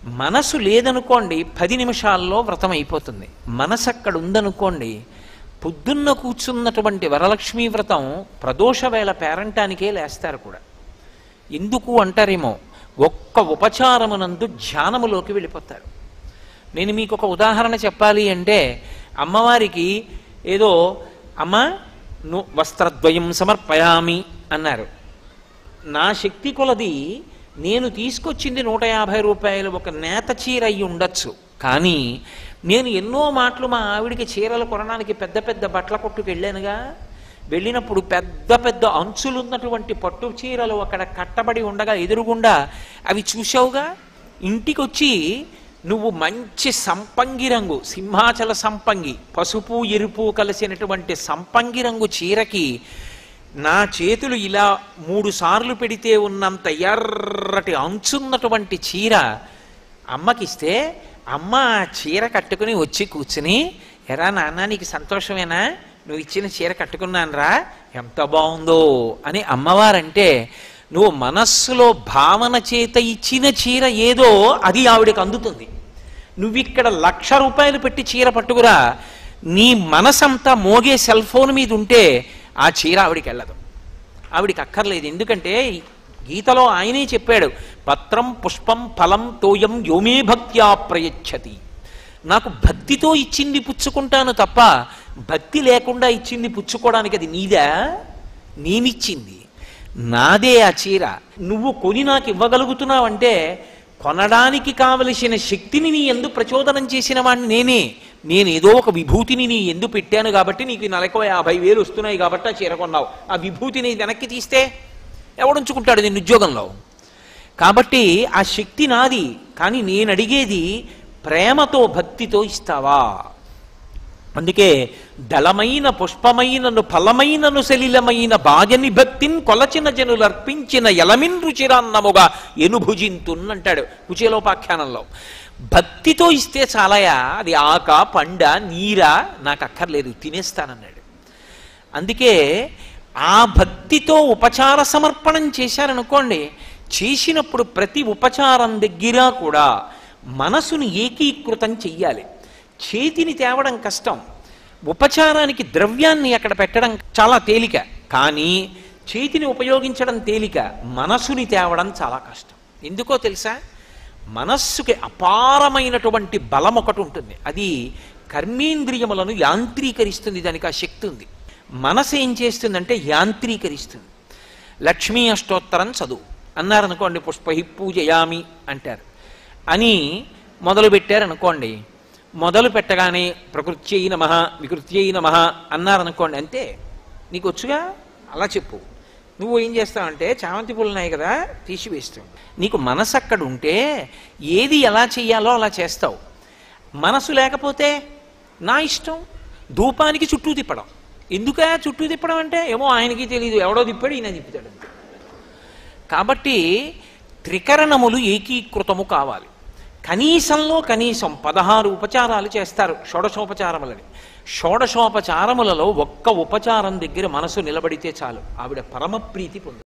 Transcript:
మనసు లేదనుకోండి పది నిమిషాల్లో వ్రతం అయిపోతుంది మనసు అక్కడ ఉందనుకోండి పొద్దున్న కూర్చున్నటువంటి వరలక్ష్మీ వ్రతం ప్రదోష వేళ పేరంటానికే లేస్తారు కూడా ఎందుకు అంటారేమో ఒక్క ఉపచారమునందు ధ్యానములోకి వెళ్ళిపోతారు నేను మీకు ఒక ఉదాహరణ చెప్పాలి అంటే అమ్మవారికి ఏదో అమ్మ ను వస్త్రద్వయం సమర్పయామి అన్నారు నా శక్తి కొలది నేను తీసుకొచ్చింది నూట యాభై రూపాయలు ఒక నేత చీర అయి ఉండొచ్చు కానీ నేను ఎన్నో మాటలు మా ఆవిడికి చీరలు కొనడానికి పెద్ద పెద్ద బట్టల కొట్టుకు వెళ్ళానుగా వెళ్ళినప్పుడు పెద్ద పెద్ద అంచులున్నటువంటి పట్టు చీరలు అక్కడ కట్టబడి ఉండగా ఎదురుగుండా అవి చూసావుగా ఇంటికి వచ్చి నువ్వు మంచి సంపంగి రంగు సింహాచల సంపంగి పసుపు ఎరుపు కలిసినటువంటి సంపంగి రంగు చీరకి నా చేతులు ఇలా మూడు సార్లు పెడితే ఉన్నంత ఎర్రటి అంచున్నటువంటి చీర అమ్మకిస్తే అమ్మ ఆ చీర కట్టుకుని వచ్చి కూర్చుని ఎరా నాన్న నీకు సంతోషమేనా నువ్వు ఇచ్చిన చీర కట్టుకున్నానురా ఎంత బాగుందో అని అమ్మవారంటే నువ్వు మనస్సులో భావన చేత ఇచ్చిన చీర ఏదో అది ఆవిడకి అందుతుంది నువ్విక్కడ లక్ష రూపాయలు పెట్టి చీర పట్టుకురా నీ మనసంతా మోగే సెల్ ఫోన్ మీద ఉంటే ఆ చీర ఆవిడికి వెళ్ళదు ఆవిడికి అక్కర్లేదు ఎందుకంటే గీతలో ఆయనే చెప్పాడు పత్రం పుష్పం ఫలం తోయం యోమే భక్త్యా ప్రయచ్చతి నాకు భక్తితో ఇచ్చింది పుచ్చుకుంటాను తప్ప భక్తి లేకుండా ఇచ్చింది పుచ్చుకోవడానికి అది నీదా నేనిచ్చింది నాదే ఆ చీర నువ్వు కొని నాకు ఇవ్వగలుగుతున్నావంటే కొనడానికి కావలసిన శక్తిని నీ ఎందు ప్రచోదనం చేసిన వాడిని నేనే నేను ఏదో ఒక విభూతిని నీ ఎందు పెట్టాను కాబట్టి నీకు నెలకు యాభై వేలు వస్తున్నాయి కాబట్టి ఆ చీర కొన్నావు ఆ విభూతిని వెనక్కి తీస్తే ఎవడుంచుకుంటాడు నేను ఉద్యోగంలో కాబట్టి ఆ శక్తి నాది కానీ నేను అడిగేది ప్రేమతో భక్తితో ఇస్తావా అందుకే దళమైన పుష్పమైనను ఫలమైనను సలిలమైన బాజని భక్తిన్ కొలచిన జనులు అర్పించిన ఎలమిన్ రుచిరాన్నముగా ఎనుభుజింతున్ అంటాడు కుచేలోపాఖ్యానంలో భక్తితో ఇస్తే చాలయా అది ఆక పండ నీరా నాకు అక్కర్లేదు తినేస్తానన్నాడు అందుకే ఆ భక్తితో ఉపచార సమర్పణం చేశారనుకోండి చేసినప్పుడు ప్రతి ఉపచారం దగ్గర కూడా మనసును ఏకీకృతం చెయ్యాలి చేతిని తేవడం కష్టం ఉపచారానికి ద్రవ్యాన్ని అక్కడ పెట్టడం చాలా తేలిక కానీ చేతిని ఉపయోగించడం తేలిక మనసుని తేవడం చాలా కష్టం ఎందుకో తెలుసా మనస్సుకి అపారమైనటువంటి బలం ఒకటి ఉంటుంది అది కర్మేంద్రియములను యాంత్రీకరిస్తుంది దానికి ఆ శక్తి ఉంది మనసు ఏం చేస్తుందంటే యాంత్రీకరిస్తుంది లక్ష్మీ అష్టోత్తరం చదువు అన్నారనుకోండి పుష్పహి పూజయామి అంటారు అని మొదలు పెట్టారనుకోండి మొదలు పెట్టగానే ప్రకృత్యై నమ వికృత్యై నమ అన్నారనుకోండి అంతే నీకు వచ్చుగా అలా చెప్పు నువ్వు ఏం చేస్తావంటే చామంతి పూలు ఉన్నాయి కదా తీసివేస్తావు నీకు మనసు అక్కడ ఉంటే ఏది ఎలా చెయ్యాలో అలా చేస్తావు మనసు లేకపోతే నా ఇష్టం ధూపానికి చుట్టూ తిప్పడం ఎందుకా చుట్టూ తిప్పడం అంటే ఏమో ఆయనకి తెలియదు ఎవడో తిప్పాడు ఈయన తిప్పుతాడు కాబట్టి త్రికరణములు ఏకీకృతము కావాలి కనీసంలో కనీసం పదహారు ఉపచారాలు చేస్తారు షోడశోపచారములని షోడశోపచారములలో ఒక్క ఉపచారం దగ్గర మనసు నిలబడితే చాలు ఆవిడ పరమప్రీతి పొందు